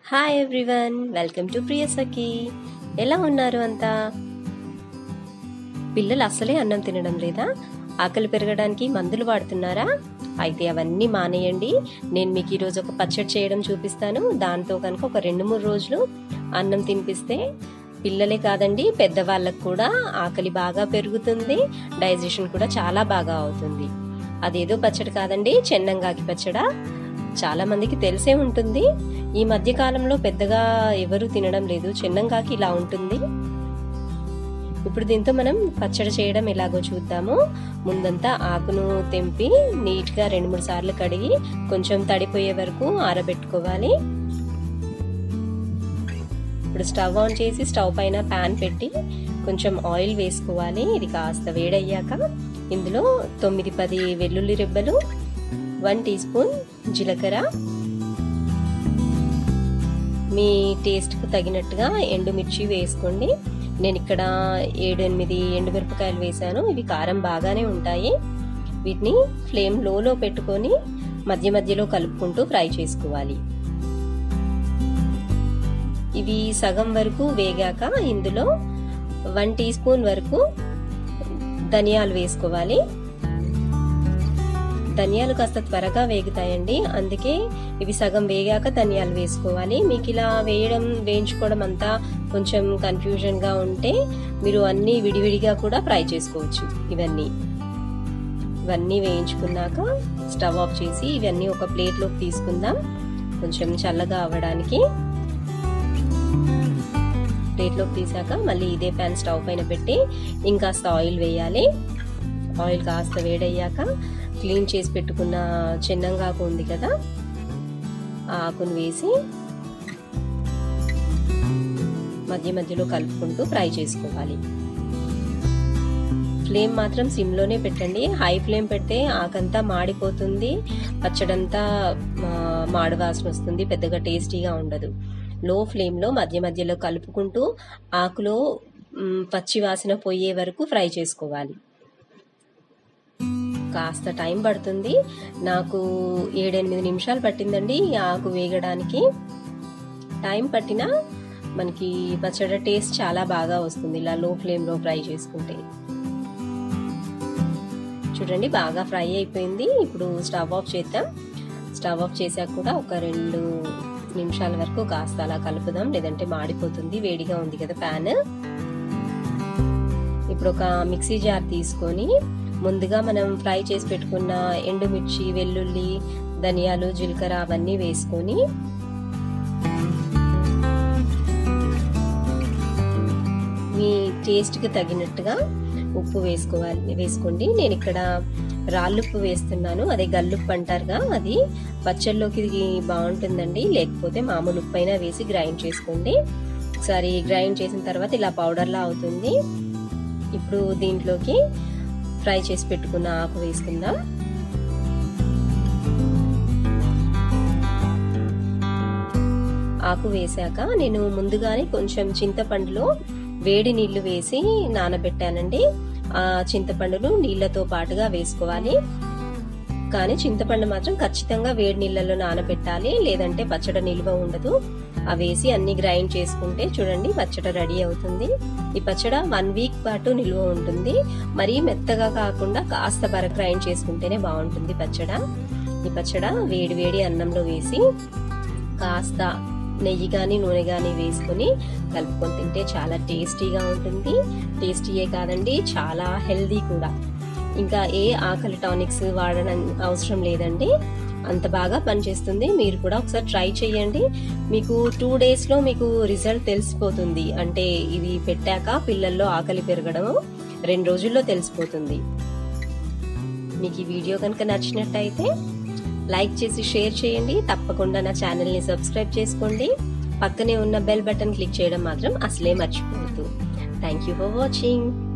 hi everyone welcome to Priyasakhi ఎలా ఉన్నారు అంతా పిల్లలు అస్సలే అన్నం తినడం లేదా ఆకలి పెరగడానికి మందులు వాడుతున్నారా అయితే అవన్నీ మానేయండి నేను మీకు ఈరోజు ఒక పచ్చడి చేయడం చూపిస్తాను దాంతో కనుక ఒక రెండు మూడు రోజులు అన్నం తినిపిస్తే పిల్లలే కాదండి పెద్దవాళ్ళకు కూడా ఆకలి బాగా పెరుగుతుంది డైజెషన్ కూడా చాలా బాగా అవుతుంది అదేదో పచ్చడి కాదండి చెన్నంగాకి పచ్చడా చాలా మందికి తెలిసే ఉంటుంది ఈ మధ్య కాలంలో పెద్దగా ఎవరు తినడం లేదు చెన్నంగాకి ఇలా ఉంటుంది ఇప్పుడు దీంతో మనం పచ్చడి చేయడం ఎలాగో చూద్దాము ముందంతా ఆకును తెంపి నీట్గా రెండు మూడు సార్లు కడిగి కొంచెం తడిపోయే వరకు ఆరబెట్టుకోవాలి ఇప్పుడు స్టవ్ ఆన్ చేసి స్టవ్ పైన ప్యాన్ పెట్టి కొంచెం ఆయిల్ వేసుకోవాలి ఇది కాస్త వేడయ్యాక ఇందులో తొమ్మిది పది వెల్లుల్లి రెబ్బలు వన్ టీ స్పూన్ జీలకర్ర మీ టేస్ట్కు తగినట్టుగా ఎండుమిర్చి వేసుకోండి నేను ఇక్కడ ఏడు ఎనిమిది ఎండుమిరపకాయలు వేసాను ఇవి కారం బాగానే ఉంటాయి వీటిని ఫ్లేమ్ లోలో పెట్టుకొని మధ్య మధ్యలో కలుపుకుంటూ ఫ్రై చేసుకోవాలి ఇవి సగం వరకు వేగాక ఇందులో వన్ టీ స్పూన్ వరకు ధనియాలు వేసుకోవాలి ధనియాలు కాస్త త్వరగా వేగుతాయండి అందుకే ఇవి సగం వేగాక ధనియాలు వేసుకోవాలి మీకు ఇలా వేయడం వేయించుకోవడం అంతా కొంచెం కన్ఫ్యూజన్గా ఉంటే మీరు అన్నీ విడివిడిగా కూడా ఫ్రై చేసుకోవచ్చు ఇవన్నీ ఇవన్నీ వేయించుకున్నాక స్టవ్ ఆఫ్ చేసి ఇవన్నీ ఒక ప్లేట్లోకి తీసుకుందాం కొంచెం చల్లగా అవ్వడానికి ప్లేట్లోకి తీసాక మళ్ళీ ఇదే ప్యాన్ స్టవ్ పైన పెట్టి ఇంకాస్త ఆయిల్ వేయాలి ఆయిల్ కాస్త వేడయ్యాక క్లీన్ చేసి పెట్టుకున్న చిన్నంగాకు ఉంది కదా ఆ ఆకును వేసి మధ్య మధ్యలో కలుపుకుంటూ ఫ్రై చేసుకోవాలి ఫ్లేమ్ మాత్రం సిమ్లోనే పెట్టండి హై ఫ్లేమ్ పెడితే ఆకంతా మాడిపోతుంది పచ్చడంతా మాడు వాసన వస్తుంది పెద్దగా టేస్టీగా ఉండదు లో ఫ్లేమ్లో మధ్య మధ్యలో కలుపుకుంటూ ఆకులో పచ్చి వాసన పోయే వరకు ఫ్రై చేసుకోవాలి కాస్త టైం పడుతుంది నాకు ఏడెనిమిది నిమిషాలు పట్టిందండి ఆకు వేగడానికి టైం పట్టినా మనకి పచ్చడి టేస్ట్ చాలా బాగా వస్తుంది ఇలా లో ఫ్లేమ్లో ఫ్రై చేసుకుంటే చూడండి బాగా ఫ్రై అయిపోయింది ఇప్పుడు స్టవ్ ఆఫ్ చేద్దాం స్టవ్ ఆఫ్ చేశాక కూడా ఒక రెండు నిమిషాల వరకు కాస్త అలా కలుపుదాం లేదంటే మాడిపోతుంది వేడిగా ఉంది కదా ప్యాన్ ఇప్పుడు ఒక మిక్సీ జార్ తీసుకొని ముందుగా మనం ఫ్రై చేసి పెట్టుకున్న ఎండుమిర్చి వెల్లుల్లి ధనియాలు జీలకర్ర అవన్నీ వేసుకొని మీ టేస్ట్కి తగినట్టుగా ఉప్పు వేసుకోవాలి వేసుకోండి నేను ఇక్కడ రాళ్ళుప్పు వేస్తున్నాను అదే గల్లుప్పు అంటారుగా అది పచ్చళ్ళలోకి ఇది బాగుంటుందండి లేకపోతే మామూలు ఉప్పు అయినా వేసి గ్రైండ్ చేసుకోండి ఒకసారి గ్రైండ్ చేసిన తర్వాత ఇలా పౌడర్లా అవుతుంది ఇప్పుడు దీంట్లోకి ఫ్రై చేసి పెట్టుకున్న ఆకు వేసుకుందాం ఆకు వేసాక నేను ముందుగానే కొంచెం చింతపండులో వేడి నీళ్లు వేసి నానబెట్టానండి ఆ చింతపండును నీళ్లతో పాటుగా వేసుకోవాలి కానీ చింతపండు మాత్రం ఖచ్చితంగా వేడి నీళ్ళలో నానబెట్టాలి లేదంటే పచ్చడి నిల్వ ఉండదు అవి వేసి అన్ని గ్రైండ్ చేసుకుంటే చూడండి పచ్చడి రెడీ అవుతుంది ఈ పచ్చడ వన్ వీక్ పాటు నిల్వ ఉంటుంది మరీ మెత్తగా కాకుండా కాస్త బర గ్రైండ్ చేసుకుంటేనే బాగుంటుంది పచ్చడ ఈ పచ్చడ వేడి వేడి అన్నంలో వేసి కాస్త నెయ్యి కానీ నూనె కానీ వేసుకొని కలుపుకొని తింటే చాలా టేస్టీగా ఉంటుంది టేస్టీయే కాదండి చాలా హెల్దీ కూడా ఇంకా ఏ ఆకలి టానిక్స్ వాడడం అవసరం లేదండి అంత బాగా పనిచేస్తుంది మీరు కూడా ఒకసారి ట్రై చేయండి మీకు టూ డేస్లో మీకు రిజల్ట్ తెలిసిపోతుంది అంటే ఇది పెట్టాక పిల్లల్లో ఆకలి పెరగడం రెండు రోజుల్లో తెలిసిపోతుంది మీకు ఈ వీడియో కనుక నచ్చినట్టయితే లైక్ చేసి షేర్ చేయండి తప్పకుండా నా ఛానల్ని సబ్స్క్రైబ్ చేసుకోండి పక్కనే ఉన్న బెల్ బటన్ క్లిక్ చేయడం మాత్రం అసలే మర్చిపోవద్దు థ్యాంక్ యూ ఫర్ వాచింగ్